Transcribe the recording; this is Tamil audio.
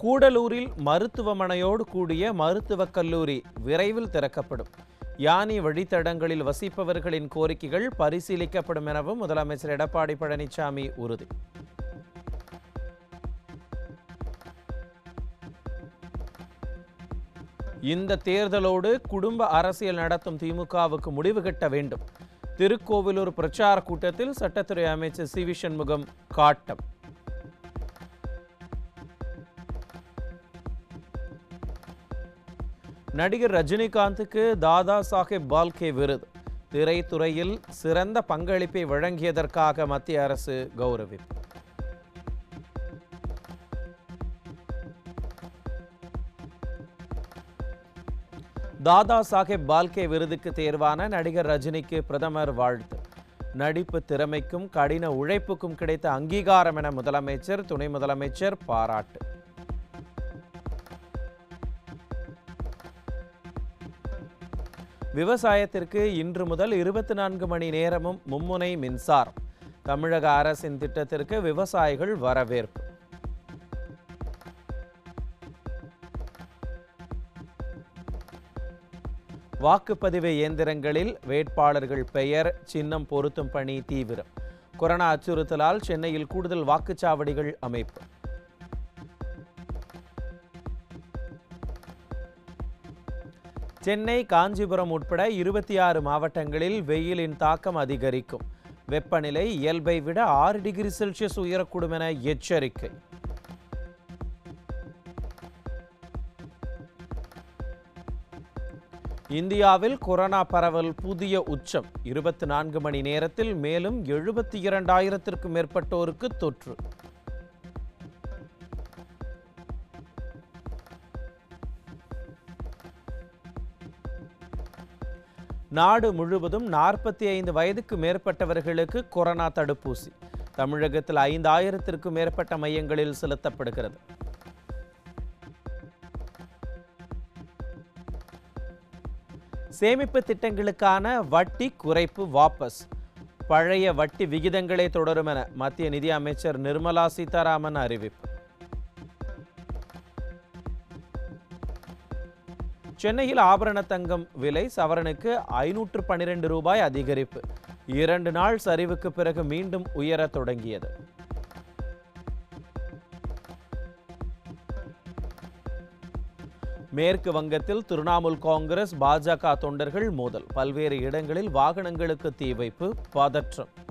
கூடலூரில் மருத்துவமனையோடு கூடிய மருத்துவக் கல்லூரி விரைவில் திறக்கப்படும் யானி வழித்தடங்களில் வசிப்பவர்களின் கோரிக்கைகள் பரிசீலிக்கப்படும் எனவும் முதலமைச்சர் எடப்பாடி பழனிசாமி உறுதி இந்த தேர்தலோடு குடும்ப அரசியல் நடத்தும் திமுகவுக்கு முடிவு கட்ட வேண்டும் திருக்கோவிலூர் பிரச்சார கூட்டத்தில் சட்டத்துறை அமைச்சர் சி வி சண்முகம் காட்டம் நடிகர் ரஜினிகாந்துக்கு தாதா சாஹேப் பால்கே விருது திரைத்துறையில் சிறந்த பங்களிப்பை வழங்கியதற்காக மத்திய அரசு கௌரவிப்பு தாதா சாஹேப் பால்கே விருதுக்கு தேர்வான நடிகர் ரஜினிக்கு பிரதமர் வாழ்த்து நடிப்பு திறமைக்கும் கடின உழைப்புக்கும் கிடைத்த அங்கீகாரம் என முதலமைச்சர் துணை முதலமைச்சர் பாராட்டு விவசாயத்திற்கு இன்று முதல் இருபத்தி நான்கு மணி நேரமும் மும்முனை மின்சாரம் தமிழக அரசின் திட்டத்திற்கு விவசாயிகள் வரவேற்பு வாக்குப்பதிவு இயந்திரங்களில் வேட்பாளர்கள் பெயர் சின்னம் பொருத்தும் பணி தீவிரம் கொரோனா அச்சுறுத்தலால் சென்னையில் கூடுதல் வாக்குச்சாவடிகள் அமைப்பு சென்னை காஞ்சிபுரம் உட்பட இருபத்தி ஆறு மாவட்டங்களில் வெயிலின் தாக்கம் அதிகரிக்கும் வெப்பநிலை இயல்பை விட ஆறு டிகிரி செல்சியஸ் உயரக்கூடும் என எச்சரிக்கை இந்தியாவில் கொரோனா பரவல் புதிய உச்சம் இருபத்தி நான்கு மணி நேரத்தில் மேலும் எழுபத்தி இரண்டாயிரத்திற்கும் மேற்பட்டோருக்கு தொற்று நாடு முழுவதும் நாற்பத்தி ஐந்து வயதுக்கு மேற்பட்டவர்களுக்கு கொரோனா தடுப்பூசி தமிழகத்தில் ஐந்தாயிரத்திற்கும் மேற்பட்ட மையங்களில் செலுத்தப்படுகிறது சேமிப்பு திட்டங்களுக்கான வட்டி குறைப்பு வாபஸ் பழைய வட்டி விகிதங்களே தொடரும் என மத்திய நிதி அமைச்சர் நிர்மலா சீதாராமன் அறிவிப்பு சென்னையில் ஆபரண தங்கம் விலை சவரனுக்கு ஐநூற்று பன்னிரண்டு ரூபாய் அதிகரிப்பு இரண்டு நாள் சரிவுக்கு பிறகு மீண்டும் உயரத் தொடங்கியது மேற்கு வங்கத்தில் திரிணாமுல் காங்கிரஸ் பாஜக தொண்டர்கள் மோதல் பல்வேறு இடங்களில் வாகனங்களுக்கு தீ வைப்பு பதற்றம்